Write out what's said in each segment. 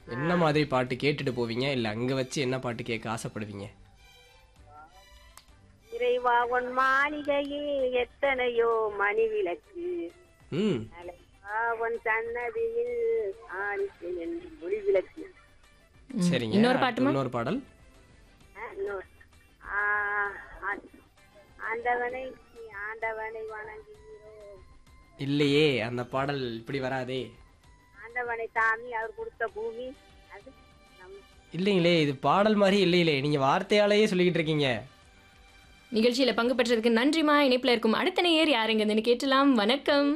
என்ன மாதிரி பாட்டு கேட்டுட்டு போவீங்க இல்ல அங்க வச்சு என்ன பாட்டு கேட்க ஆசைப்படுவீங்க இறைவா உன் மாளிகையில் எத்தனையோ மணி விளக்கு ம் அலைவா உன் சன்னதியில் ஆணிக்கு என்று ஒளி விளக்கு சரிங்க இன்னொரு அடுத்து பாட்டுமா? இன்னொரு பாடல் ஆ, இன்னொரு. ஆ, ஆ- ஆண்டவனை நீ ஆண்டவனை வணங்குகிறோம் இல்லையே அந்த பாடல் இப்படி வராதே ஆண்டவனை சாமி அவர் கொடுத்த பூமி அது நம்ம இல்லைங்களே இது பாடல் மாதிரி இல்லையிலே நீங்க வார்த்தையாலேயே சொல்லிக்கிட்டு இருக்கீங்க நிகழ்ச்சியில பங்கு பெற்றதுக்கு நன்றிமா இணைப்புல இருக்கும் அடுத்த நேயர் யாருங்கன்னு கேட்டலாம் வணக்கம்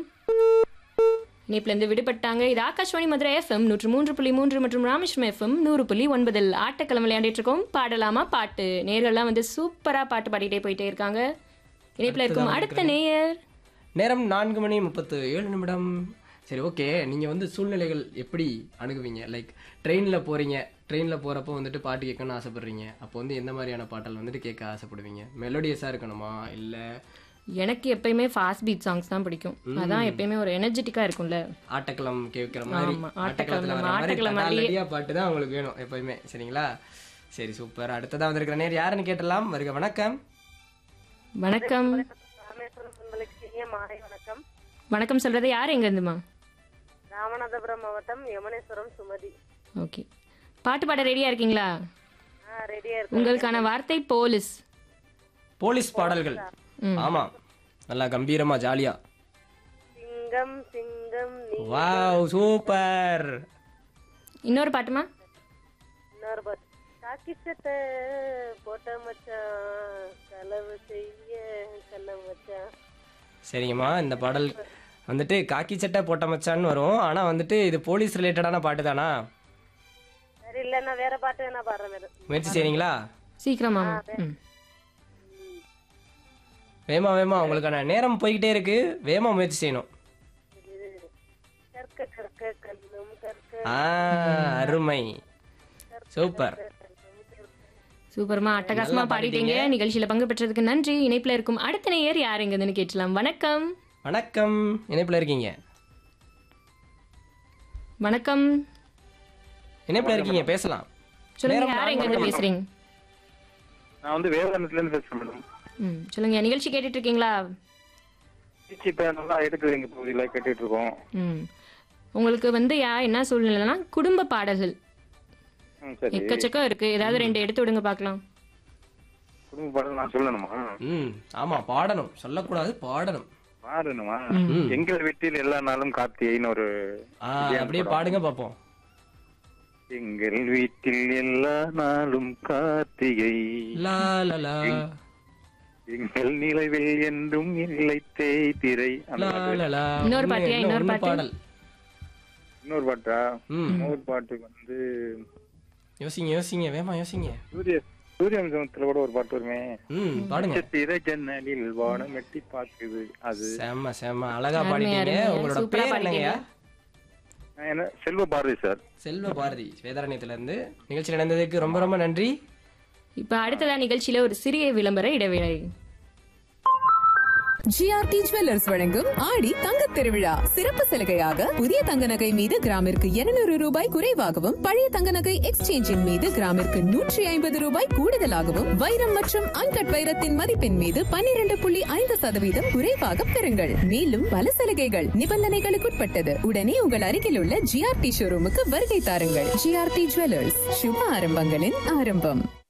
இணைப்புல இருந்து விடுபட்டாங்க இது ஆகாஷ்வாணி மதுரை எஃப்எம் நூற்று மூன்று புள்ளி மூன்று மற்றும் ராமேஸ்வரம் எஃப்எம் நூறு புள்ளி ஒன்பதில் ஆட்டக்களம் விளையாண்டுட்டு இருக்கோம் பாடலாமா பாட்டு நேர்கள்லாம் வந்து சூப்பரா பாட்டு பாடிட்டே போயிட்டே இருக்காங்க இணைப்புல இருக்கும் அடுத்த நேயர் நேரம் நான்கு மணி முப்பத்து ஏழு நிமிடம் சரி ஓகே நீங்கள் வந்து சூழ்நிலைகள் எப்படி அணுகுவீங்க லைக் ட்ரெயினில் போகிறீங்க ட்ரெயினில் போகிறப்போ வந்துட்டு பாட்டு கேட்கணும்னு ஆசைப்படுறீங்க அப்போ வந்து எந்த மாதிரியான பாட்டல் வந்துட்டு கேட்க ஆசைப்படுவீங்க மெலோடியஸாக இருக்கணுமா இல்லை எனக்கு எப்பயுமே ஃபாஸ்ட் பீட் சாங்ஸ் தான் பிடிக்கும் அதான் எப்பயுமே ஒரு எனர்ஜெட்டிக்கா இருக்கும்ல ஆட்டக்களம் கேட்குற மாதிரி ஆமா, ஆட்டக்களம் ஆட்டக்களத்தில் நம்ம வர மாதிரி ஆட்டக்களம் மாதிரியே. தடாலடியா பாட்டு தான் உங்களுக்கு வேணும் எப்பயுமே சரிங்களா சரி சூப்பர் அடுத்ததாக வந்திருக்கிற நேர் யாருன்னு கேட்டலாம் வருக வணக்கம் வணக்கம் ராமேஸ்வரம் உங்களுக்கு இனிய மாலை வணக்கம் வணக்கம் சொல்றது யார் எங்க இருந்துமா ராமநாதபுரம் மாவட்டம் யமுனேஸ்வரம் சுமதி ஓகே பாட்டு பாட ரெடியா இருக்கீங்களா ஆ ரெடியா இருக்கு உங்களுக்கான வார்த்தை போலீஸ் போலீஸ் பாடல்கள் ம். ஆமா நல்லா கம்பீரமா ஜாலியா சிங்கம் சிங்கம் நீ வாவ் சூப்பர் இன்னொரு பாட்டுமா இன்னொரு பாட்டு காக்கி சட்டை போட்ட மச்சான் கலவு செய்ய கல்ல மச்சான் சரிங்கம்மா இந்த பாடல் வந்துட்டு காக்கி சட்டை போட்ட மச்சான்னு வரும் ஆனா வந்துட்டு இது போலீஸ் ரிலேட்டடான பாட்டு தானா சரி இல்லைன்னா வேற பாட்டு வேணா பாடுற மாதிரி முயற்சி செய்றீங்களா சீக்கிரமா ம். வேமா வேமா உங்களுக்கான நேரம் போய்கிட்டே இருக்கு வேமா முயற்சி செய்யணும் கற்க கற்க கல்லும் கற்க ஆ அருமை சூப்பர் சூப்பர்மா அட்டகாசமா நல்லா பாடிட்டீங்க நிகழ்ச்சியில பங்கு பெற்றதுக்கு நன்றி இணைப்புல இருக்கும் அடுத்த நேயர் யார் எங்கன்னு கேட்டலாம் வணக்கம் வணக்கம் இணைப்புல இருக்கீங்க வணக்கம் இணைப்புல இருக்கீங்க பேசலாம் சொல்லுங்க நேரம் யார் நான்கு எங்க இருந்து மணி. பேசுறீங்க நான் வந்து வேதாந்தத்துல இருந்து பேசுறேன் மேடம் ம் சொல்லுங்க நிகழ்ச்சி கேட்டுட்டு இருக்கீங்களா திருச்சி இப்ப நல்லா எடுக்குது எங்க பகுதியில கேட்டுட்டு இருக்கோம் ம் உங்களுக்கு வந்து யா என்ன சூழ்நிலைனா குடும்ப பாடல்கள் ம், சரி எக்கச்சக்கம் இருக்கு ஏதாவது ரெண்டு எடுத்து விடுங்க பார்க்கலாம் குடும்ப பாடல் நான் சொல்லணுமா ம் ஆமா பாடணும் சொல்லக்கூடாது பாடணும் பாடணுமா ம். எங்கள் வீட்டில் எல்லா நாளும் கார்த்திகைன்னு ஒரு ஆ அப்படியே பாடுங்க பாப்போம் எங்கள் வீட்டில் எல்லா நாளும் கார்த்திகை லா லா லா எங்கள் நிலவில் என்றும் இல்லை தேய்திரை அந்த லா பாட்டு. லா லா இன்னொரு இன்னும் பாட்டியா, இன்னும் இன்னொரு ஒண்ணு பாட்டு? பாடல் இன்னொரு பாட்டா ம் இன்னொரு பாட்டு வந்து யோசிங்க யோசிங்க வேமா யோசிங்க சூரிய சூரிய வம்சத்துல கூட ஒரு பாட்டு வருமே ம் பாடுங்க நட்சத்திர ஜன்னலில் வானம் எட்டி பாக்குது அது செம்ம செம்ம அழகா அருமை, பாடிட்டீங்க அருமையா, உங்களோட சூப்பரா பேர் என்னங்கய்யா நான் என்ன செல்வ பாரதி சார் செல்வ பாரதி வேதாரண்யத்துல இருந்து நிகழ்ச்சியில் நடந்ததுக்கு ரொம்ப ரொம்ப நன்றி இப்ப அடுத்ததா நிகழ்ச்சியில ஒரு சிறிய விளம்பர இடைவேளை ஜிஆர்டி ஜுவல்லர்ஸ் வழங்கும் ஆடி தங்கத் திருவிழா சிறப்பு சலுகையாக புதிய தங்க நகை மீது கிராமிற்கு 200 ரூபாய் குறைவாகவும் பழைய தங்க நகை எக்ஸ்சேஞ்சின் மீது கிராமிற்கு நூற்றி ஐம்பது ரூபாய் கூடுதலாகவும் வைரம் மற்றும் அன்கட் வைரத்தின் மதிப்பின் மீது 12.5% புள்ளி ஐந்து சதவீதம் குறைவாக பெறுங்கள் மேலும் பல சலுகைகள் நிபந்தனைகளுக்குட்பட்டது உடனே உங்கள் அருகில் உள்ள ஜிஆர்டி ஷோரூமுக்கு வருகை தாருங்கள் ஜிஆர்டி ஜுவல்லர்ஸ் சுப ஆரம்பங்களின் ஆரம்பம்